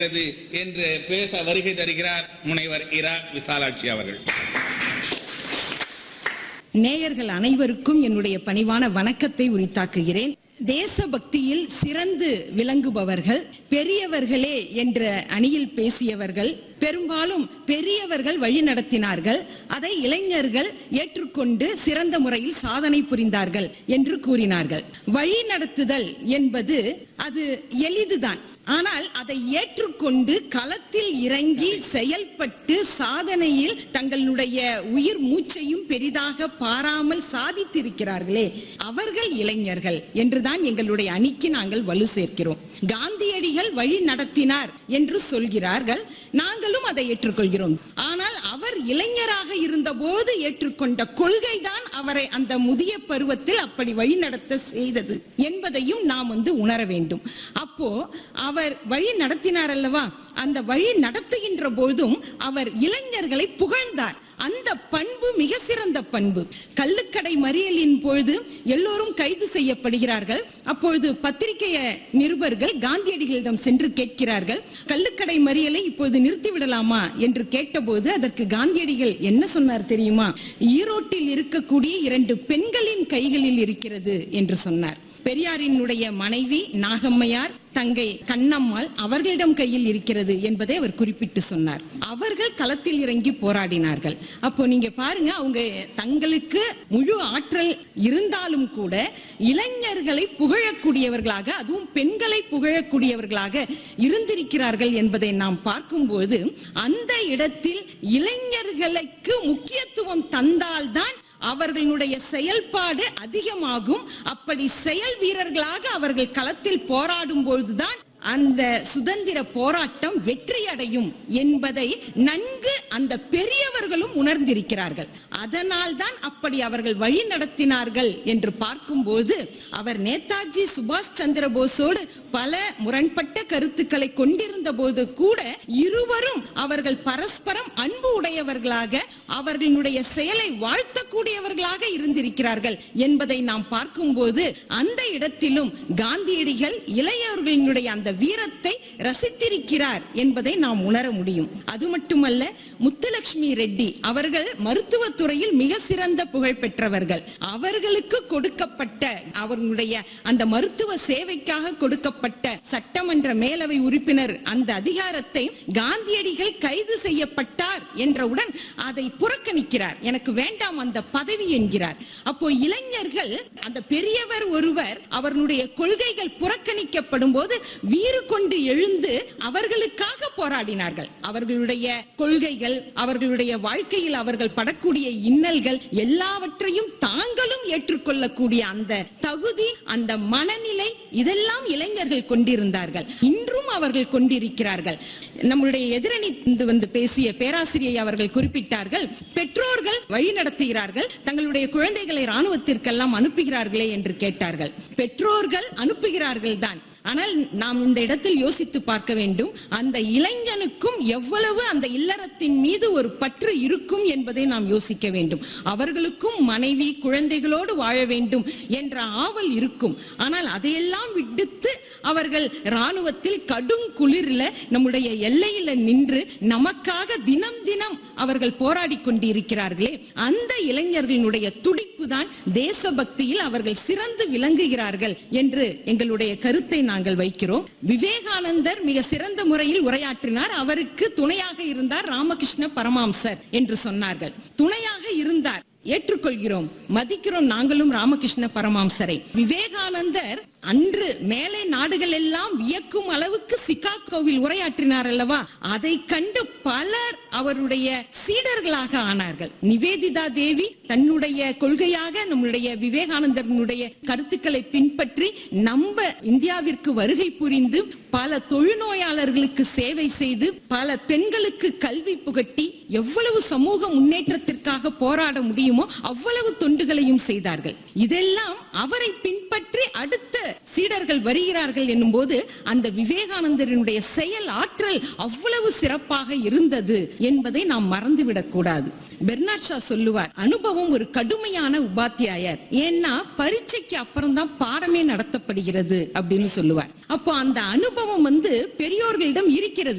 இருக்கிறது என்று பேச வருகை தருகிறார் முனைவர் இரா விசாலாட்சி அவர்கள் நேயர்கள் அனைவருக்கும் என்னுடைய பணிவான வணக்கத்தை உரித்தாக்குகிறேன் தேசபக்தியில் சிறந்து விளங்குபவர்கள் பெரியவர்களே என்ற அணியில் பேசியவர்கள் பெரும்பாலும் பெரியவர்கள் வழி நடத்தினார்கள் அதை இளைஞர்கள் ஏற்றுக்கொண்டு சிறந்த முறையில் சாதனை புரிந்தார்கள் என்று கூறினார்கள் வழி நடத்துதல் என்பது அது எளிதுதான் ஆனால் அதை ஏற்றுக்கொண்டு களத்தில் இறங்கி செயல்பட்டு சாதனையில் தங்களுடைய உயிர் மூச்சையும் பெரிதாக பாராமல் சாதித்திருக்கிறார்களே அவர்கள் இளைஞர்கள் என்றுதான் எங்களுடைய அணிக்கு நாங்கள் வலு சேர்க்கிறோம் காந்தியடிகள் வழி நடத்தினார் என்று சொல்கிறார்கள் நாங்களும் அதை ஏற்றுக்கொள்கிறோம் ஆனால் அவர் இளைஞராக இருந்தபோது ஏற்றுக்கொண்ட கொள்கைதான் அவரை அந்த முதிய பருவத்தில் அப்படி வழி நடத்த செய்தது என்பதையும் நாம் வந்து உணர வேண்டும் அப்போ அவர் வழி நடத்தினார் அல்லவா அந்த வழி நடத்துகின்ற போதும் அவர் இளைஞர்களை புகழ்ந்தார் அந்த பண்பு மிக சிறந்த பண்பு கள்ளுக்கடை மறியலின் பொழுது எல்லோரும் கைது செய்யப்படுகிறார்கள் அப்பொழுது பத்திரிகை நிருபர்கள் காந்தியடிகளிடம் சென்று கேட்கிறார்கள் கள்ளுக்கடை மறியலை இப்பொழுது நிறுத்திவிடலாமா என்று கேட்டபோது அதற்கு காந்தியடிகள் என்ன சொன்னார் தெரியுமா ஈரோட்டில் இருக்கக்கூடிய இரண்டு பெண்களின் கைகளில் இருக்கிறது என்று சொன்னார் பெரியாரினுடைய மனைவி நாகம்மையார் தங்கை கண்ணம்மாள் அவர்களிடம் கையில் இருக்கிறது என்பதை அவர் குறிப்பிட்டு சொன்னார் அவர்கள் களத்தில் இறங்கி போராடினார்கள் அப்போ நீங்க பாருங்க அவங்க தங்களுக்கு முழு ஆற்றல் இருந்தாலும் கூட இளைஞர்களை புகழக்கூடியவர்களாக அதுவும் பெண்களை புகழக்கூடியவர்களாக இருந்திருக்கிறார்கள் என்பதை நாம் பார்க்கும்போது அந்த இடத்தில் இளைஞர்களுக்கு முக்கியத்துவம் தந்தால்தான் அவர்களுடைய செயல்பாடு அதிகமாகும் அப்படி செயல் வீரர்களாக அவர்கள் களத்தில் போராடும் பொழுதுதான் அந்த சுதந்திர போராட்டம் வெற்றி அடையும் என்பதை நன்கு அந்த பெரியவர்களும் உணர்ந்திருக்கிறார்கள் அதனால் தான் அப்படி அவர்கள் வழி நடத்தினார்கள் என்று பார்க்கும்போது அவர் நேதாஜி சுபாஷ் சந்திர போஸோடு பல முரண்பட்ட கருத்துக்களை கொண்டிருந்த போது கூட இருவரும் அவர்கள் பரஸ்பரம் அன்பு உடையவர்களாக அவர்களுடைய செயலை வாழ்த்தக்கூடியவர்களாக இருந்திருக்கிறார்கள் என்பதை நாம் பார்க்கும்போது அந்த இடத்திலும் காந்தியடிகள் இளையவர்களினுடைய அந்த வீரத்தை ரசித்திருக்கிறார் என்பதை நாம் உணர முடியும் அது மட்டுமல்ல முத்துலட்சுமி ரெட்டி அவர்கள் மருத்துவத் துறையில் மிக சிறந்த புகழ் பெற்றவர்கள் அவர்களுக்கு கொடுக்கப்பட்ட அவர்களுடைய அந்த மருத்துவ சேவைக்காக கொடுக்கப்பட்ட சட்டமன்ற மேலவை உறுப்பினர் அந்த அதிகாரத்தை காந்தியடிகள் கைது செய்யப்பட்டார் என்றவுடன் அதை புறக்கணிக்கிறார் எனக்கு வேண்டாம் அந்த பதவி என்கிறார் அப்போ இளைஞர்கள் அந்த பெரியவர் ஒருவர் அவர்களுடைய கொள்கைகள் புறக்கணிக்கப்படும் போது வீறு கொண்டு எழுந்து அவர்களுக்காக போராடினார்கள் அவர்களுடைய கொள்கைகள் அவர்களுடைய வாழ்க்கையில் அவர்கள் படக்கூடிய இன்னல்கள் எல்லாவற்றையும் தாங்களும் ஏற்றுக்கொள்ளக்கூடிய அந்த தகுதி அந்த மனநிலை இதெல்லாம் இளைஞர்கள் கொண்டிருந்தார்கள் இன்றும் அவர்கள் கொண்டிருக்கிறார்கள் நம்முடைய எதிரணி இருந்து வந்து பேசிய பேராசிரியை அவர்கள் குறிப்பிட்டார்கள் பெற்றோர்கள் வழி நடத்துகிறார்கள் தங்களுடைய குழந்தைகளை ராணுவத்திற்கெல்லாம் அனுப்புகிறார்களே என்று கேட்டார்கள் பெற்றோர்கள் அனுப்புகிறார்கள் தான் ஆனால் நாம் இந்த இடத்தில் யோசித்து பார்க்க வேண்டும் அந்த இளைஞனுக்கும் எவ்வளவு அந்த இல்லறத்தின் மீது ஒரு பற்று இருக்கும் என்பதை நாம் யோசிக்க வேண்டும் அவர்களுக்கும் மனைவி குழந்தைகளோடு வாழ வேண்டும் என்ற ஆவல் இருக்கும் ஆனால் அதையெல்லாம் விடுத்து அவர்கள் ராணுவத்தில் கடும் குளிரில் நம்முடைய எல்லையில நின்று நமக்காக தினம் தினம் அவர்கள் போராடி கொண்டிருக்கிறார்களே அந்த இளைஞர்களினுடைய துடிப்பு தான் தேசபக்தியில் அவர்கள் சிறந்து விளங்குகிறார்கள் என்று எங்களுடைய கருத்தை நாங்கள் வைக்கிறோம் விவேகானந்தர் மிக சிறந்த முறையில் உரையாற்றினார் அவருக்கு துணையாக இருந்தார் ராமகிருஷ்ண பரமாம்சர் என்று சொன்னார்கள் துணையாக இருந்தார் ஏற்றுக்கொள்கிறோம் மதிக்கிறோம் நாங்களும் ராமகிருஷ்ண பரமாம்சரை விவேகானந்தர் அன்று மேலை நாடுகள் எல்லாம் வியக்கும் அளவுக்கு சிகாகோவில் உரையாற்றினார் அல்லவா அதை கண்டு பலர் அவருடைய சீடர்களாக ஆனார்கள் நிவேதிதா தேவி தன்னுடைய கொள்கையாக நம்முடைய விவேகானந்தரனுடைய கருத்துக்களை பின்பற்றி நம்ம இந்தியாவிற்கு வருகை புரிந்து பல தொழுநோயாளர்களுக்கு சேவை செய்து பல பெண்களுக்கு கல்வி புகட்டி எவ்வளவு சமூக முன்னேற்றத்திற்காக போராட முடியுமோ அவ்வளவு தொண்டுகளையும் செய்தார்கள் இதெல்லாம் அவரை பின்பற்றி அடுத்த சீடர்கள் வருகிறார்கள் என்னும்போது அந்த விவேகானந்தரினுடைய செயல் ஆற்றல் அவ்வளவு சிறப்பாக இருந்தது என்பதை நாம் மறந்துவிடக் கூடாது பெர்னாட் ஷா சொல்லுவார் அனுபவம் ஒரு கடுமையான உபாத்தியாயர் ஏன்னா பரீட்சைக்கு அப்புறம் தான் பாடமே நடத்தப்படுகிறது அப்படின்னு சொல்லுவார் அப்போ அந்த அனுபவம் வந்து பெரியோர்களிடம் இருக்கிறது